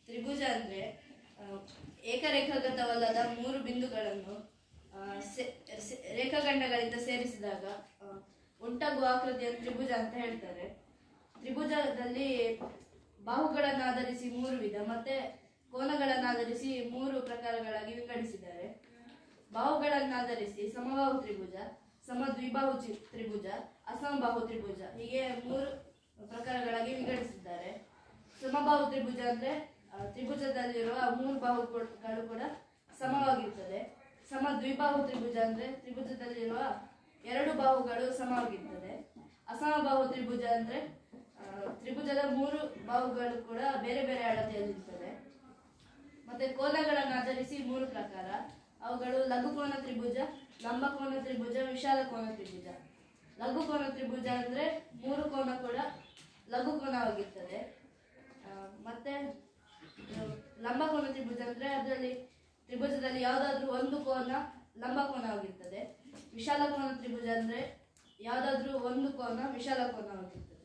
ತ್ರಿಭುಜ ಅಂದ್ರೆ ಆ, ಏಕರೇಖಾಗತವಲ್ಲದ ಮೂರು ಬಿಂದುಗಳನ್ನು ಆ, ಸೆ- ಸೆ- ರೇಖಾಖಂಡಗಳಿಂದ ಸೇರಿಸಿದಾಗ ಆ, ಉಂಟಾಗುವ ಆಕೃತಿಯನ್ನು ತ್ರಿಭುಜ ಅಂತ ಹೇಳ್ತಾರೆ ತ್ರಿಭುಜದಲ್ಲಿ ಬಾಹುಗಳನ್ನಾಧರಿಸಿ ಮೂರು ವಿಧ ಮತ್ತೆ ಕೋನಗಳನ್ನಾಧರಿಸಿ ಮೂರು ಪ್ರಕಾರಗಳಾಗಿ ವಿಂಗಡಿಸಿದ್ದಾರೆ ಬಾಹುಗಳನ್ನಾಧರಿಸಿ ಸಮಬಾಹು ತ್ರಿಭುಜ ಸಮದ್ವಿಬಾಹು ಚಿ- ತ್ರಿಭುಜ ಅಸಮಬಾಹು ತ್ರಿಭುಜ ಹೀಗೆ ಮೂರು ಪ್ರಕಾರಗಳಾಗಿ ವಿಂಗಡಿಸಿದ್ದಾರೆ ಸಮಬಾಹು ತ್ರಿಭುಜ ಅಂದ್ರೆ ಆ, ತ್ರಿಭುಜದಲ್ಲಿರುವ ಮೂರು ಬಾಹುಗಳು ಕೂಡ ಸಮವಾಗಿರ್ತದೆ ಸಮ ದ್ವಿಬಾಹು ತ್ರಿಭುಜ ಅಂದ್ರೆ ತ್ರಿಭುಜದಲ್ಲಿರುವ ಎರಡು ಬಾಹುಗಳು ಸಮವಾಗಿರ್ತದೆ ಅಸಮಬಾಹು ತ್ರಿಭುಜ ಅಂದ್ರೆ ಆ, ತ್ರಿಭುಜದ ಮೂರು ಬಾಹುಗಳು ಕೂಡ ಬೇರೆ ಬೇರೆ ಅಳತೆಯಲ್ಲಿರ್ತದೆ ಮತ್ತೆ ಕೋನಗಳನ್ನು ಆಧರಿಸಿ ಮೂರು ಪ್ರಕಾರ ಅವುಗಳು ಲಘುಕೋನ ತ್ರಿಭುಜ ಲಂಬಕೋನ ತ್ರಿಭುಜ ವಿಶಾಲ ಕೋನ ತ್ರಿಭುಜ ಲಘುಕೋನ ತ್ರಿಭುಜ ಅಂದ್ರೆ ಮೂರು ಕೋನ ಕೂಡ ಲಘುಕೋನವಾಗಿರ್ತದೆ ಆ, ಮತ್ತೆ ಆ, ಲಂಬಕೋನ ತ್ರಿಭುಜ ಅಂದ್ರೆ ಅದರಲ್ಲಿ ತ್ರಿಭುಜದಲ್ಲಿ ಯಾವುದಾದ್ರೂ ಒಂದು ಕೋನ ಲಂಬಕೋನವಾಗಿರ್ತದೆ ವಿಶಾಲ ಕೋನ ತ್ರಿಭುಜ ಅಂದ್ರೆ ಯಾವುದಾದ್ರೂ ಒಂದು ಕೋನ ವಿಶಾಲ ಕೋನವಾಗಿರ್ತದೆ